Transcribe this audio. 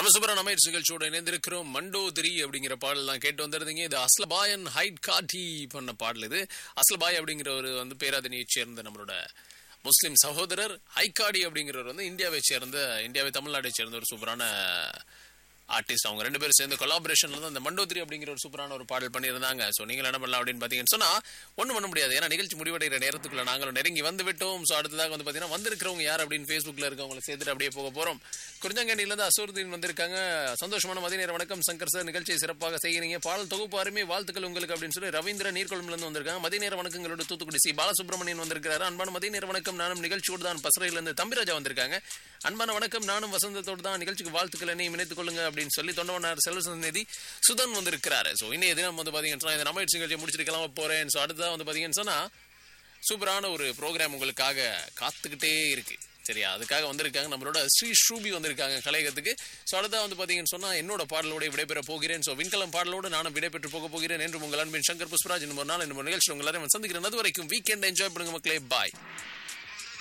நம்ம சூப்பரா நம்ம நிகழ்ச்சியோட இணைந்திருக்கிறோம் மண்டோதிரி அப்படிங்கிற பாடல் தான் கேட்டு வந்திருந்தீங்க இது அஸ்லபாயன் ஹைட் காட்டி பண்ண பாடல் இது அஸ்லபாய் அப்படிங்கிற ஒரு வந்து பேராதனியைச் சேர்ந்த நம்மளோட முஸ்லிம் சகோதரர் ஹைகாடி அப்படிங்கிறவர் வந்து இந்தியாவை சேர்ந்த இந்தியாவை தமிழ்நாட்டை சேர்ந்த ஒரு சூப்பரான ஆர்டிஸ்ட் அவங்க ரெண்டு பேரும் சேர்ந்து கொலாபரேஷன்ல தான் இந்த மண்டோதிரி அப்படிங்கிற ஒரு சூப்பரான ஒரு பாடல் பண்ணியிருந்தாங்க ஸோ நீங்கள் என்ன பண்ணலாம் அப்படின்னு பார்த்தீங்கன்னு சொன்னா ஒன்றும் பண்ண முடியாது ஏன்னா நிகழ்ச்சி முடிவடைகிற நேரத்துக்குள்ள நாங்களும் நெருங்கி வந்து விட்டோம் ஸோ அடுத்ததாக வந்து பார்த்தீங்கன்னா வந்திருக்கிறவங்க யார் அப்படின்னு ஃபேஸ்புக்கில் இருக்கவங்களை சேர்த்துட்டு அப்படியே போக போகிறோம் குறிஞ்சங்கண்ணிலேருந்து அசூர்தீன் வந்திருக்காங்க சந்தோஷமான மதிய நேர வணக்கம் சங்கர் சார் நிகழ்ச்சியை சிறப்பாக செய்கிறீங்க பாடல் தொகுப்பு அருமை வாழ்த்துக்கள் உங்களுக்கு அப்படின்னு சொல்லி ரவீந்திர நீர்கொழும்புலேருந்து வந்திருக்காங்க மதிய நேர வணக்கங்களோட தூத்துக்குடி சி பாலசுப்ரமணியன் வந்திருக்கிறாரு அன்பான மதிய நேர வணக்கம் நானும் நிகழ்ச்சியோடு தான் பசறையிலேருந்து தம்பிராஜா வந்திருக்காங்க அன்பான வணக்கம் நானும் வசந்தத்தோடு தான் நிகழ்ச்சிக்கு வாழ்த்துக்கள் என்னையும் இணைத்துக் கொள்ளுங்க அப்படின்னு சொல்லி தொண்டவனார் செல்வசந்தி சுதன் வந்திருக்கிறாரு ஸோ இன்னைய தினம் வந்து பார்த்தீங்கன்னா சொன்னா, இந்த நம்ம நிகழ்ச்சியை முடிச்சுட்டு கிளம்ப போறேன் ஸோ அடுத்ததான் வந்து பார்த்தீங்கன்னு சொன்னா சூப்பரான ஒரு ப்ரோக்ராம் உங்களுக்காக காத்துக்கிட்டே இருக்கு சரியா அதுக்காக வந்திருக்காங்க நம்மளோட ஸ்ரீ ஸ்ரூபி வந்திருக்காங்க கலையகத்துக்கு ஸோ அடுத்தா வந்து பார்த்தீங்கன்னு சொன்னா என்னோட பாடலோட விடைபெற போகிறேன் ஸோ விண்கலம் பாடலோடு நானும் விடைபெற்று போக போகிறேன் என்று உங்கள் அன்பின் சங்கர் புஷ்பராஜ் இன்னும் ஒரு நாள் இன்னும் ஒரு நிகழ்ச்சி உங்கள் எல்லாரையும் சந்திக்கிறேன் அது வரைக்கும் வீக்கெண்ட் என்ஜாய் பண்ணுங்க மக்களே பாய்